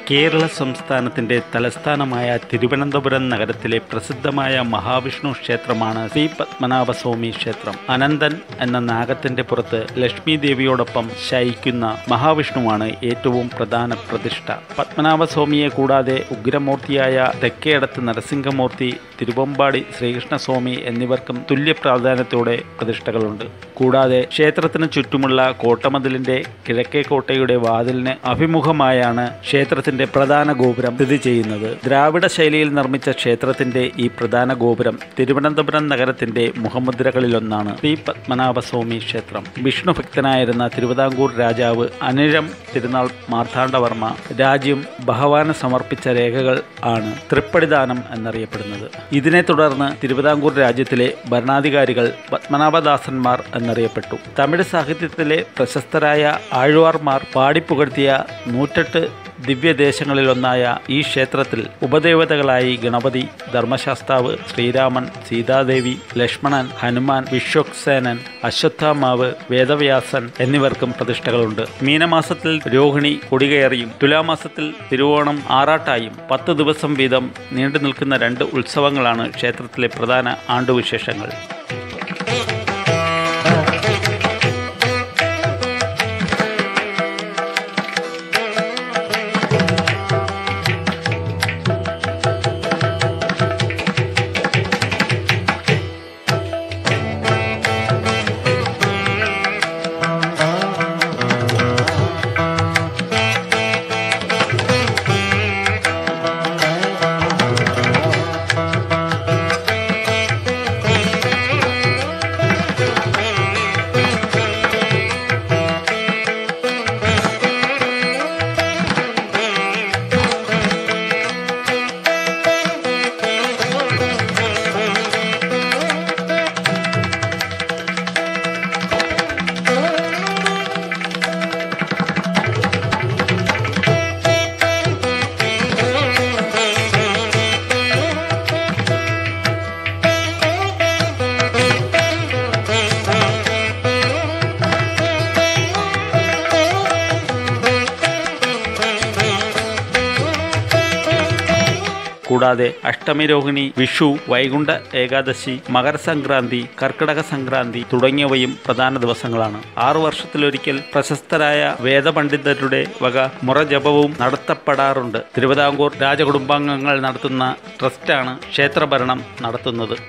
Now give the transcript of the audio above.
കേരള സംസ്ഥാനത്തിന്റെ തലസ്ഥാനമായ തിരുവനന്തപുരം നഗരത്തിലെ പ്രസിദ്ധമായ മഹാവിഷ്ണു ക്ഷേത്രമാണ് ശ്രീ പത്മനാഭസ്വാമി ക്ഷേത്രം അനന്തൻ എന്ന നാഗത്തിന്റെ പുറത്ത് ലക്ഷ്മി ദേവിയോടൊപ്പം ശയിക്കുന്ന മഹാവിഷ്ണുവാണ് ഏറ്റവും പ്രധാന പ്രതിഷ്ഠ പത്മനാഭസ്വാമിയെ കൂടാതെ ഉഗ്രമൂർത്തിയായ തെക്കേടത്ത് നരസിംഹമൂർത്തി തിരുവമ്പാടി ശ്രീകൃഷ്ണസ്വാമി എന്നിവർക്കും തുല്യ പ്രാധാന്യത്തോടെ പ്രതിഷ്ഠകളുണ്ട് കൂടാതെ ക്ഷേത്രത്തിന് ചുറ്റുമുള്ള കോട്ടമതിലിന്റെ കിഴക്കേ കോട്ടയുടെ വാതിലിന് അഭിമുഖമായാണ് ക്ഷേത്രത്തിന്റെ പ്രധാന ഗോപുരം സ്ഥിതി ചെയ്യുന്നത് ദ്രാവിഡ ശൈലിയിൽ നിർമ്മിച്ച ക്ഷേത്രത്തിന്റെ ഈ പ്രധാന ഗോപുരം തിരുവനന്തപുരം നഗരത്തിന്റെ മുഖമുദ്രകളിലൊന്നാണ് ശ്രീ പത്മനാഭസ്വാമി ക്ഷേത്രം വിഷ്ണു ഭക്തനായിരുന്ന തിരുവിതാംകൂർ രാജാവ് അനിഴം തിരുനാൾ മാർത്താണ്ഡവർമ്മ രാജ്യം ഭഗവാന് സമർപ്പിച്ച രേഖകൾ ആണ് തൃപ്പടിദാനം എന്നറിയപ്പെടുന്നത് ഇതിനെ തുടർന്ന് തിരുവിതാംകൂർ രാജ്യത്തിലെ ഭരണാധികാരികൾ പത്മനാഭദാസന്മാർ എന്നറിയപ്പെട്ടു തമിഴ് സാഹിത്യത്തിലെ പ്രശസ്തരായ ആഴ്വാർമാർ പാടിപ്പുകഴ്ത്തിയ നൂറ്റെട്ട് ദിവ്യദേശങ്ങളിലൊന്നായ ഈ ക്ഷേത്രത്തിൽ ഉപദേവതകളായി ഗണപതി ധർമ്മശാസ്താവ് ശ്രീരാമൻ സീതാദേവി ലക്ഷ്മണൻ ഹനുമാൻ വിശ്വക്സേനൻ അശ്വത്ഥാമാവ് വേദവ്യാസൻ എന്നിവർക്കും പ്രതിഷ്ഠകളുണ്ട് മീനമാസത്തിൽ രോഹിണി കൊടികയറിയും തുലാമാസത്തിൽ തിരുവോണം ആറാട്ടായും പത്ത് ദിവസം വീതം നീണ്ടു നിൽക്കുന്ന രണ്ട് ഉത്സവങ്ങളാണ് ക്ഷേത്രത്തിലെ പ്രധാന ആണ്ടുവിശേഷങ്ങൾ കൂടാതെ അഷ്ടമി രോഹിണി വിഷു വൈകുണ്ഠ ഏകാദശി മകരസംക്രാന്തി കർക്കിടക സംക്രാന്തി തുടങ്ങിയവയും പ്രധാന ദിവസങ്ങളാണ് ആറു വർഷത്തിലൊരിക്കൽ പ്രശസ്തരായ വേദപണ്ഡിതരുടെ വക മുറജപവും നടത്തപ്പെടാറുണ്ട് തിരുവിതാംകൂർ രാജകുടുംബാംഗങ്ങൾ നടത്തുന്ന ട്രസ്റ്റാണ് ക്ഷേത്രഭരണം നടത്തുന്നത്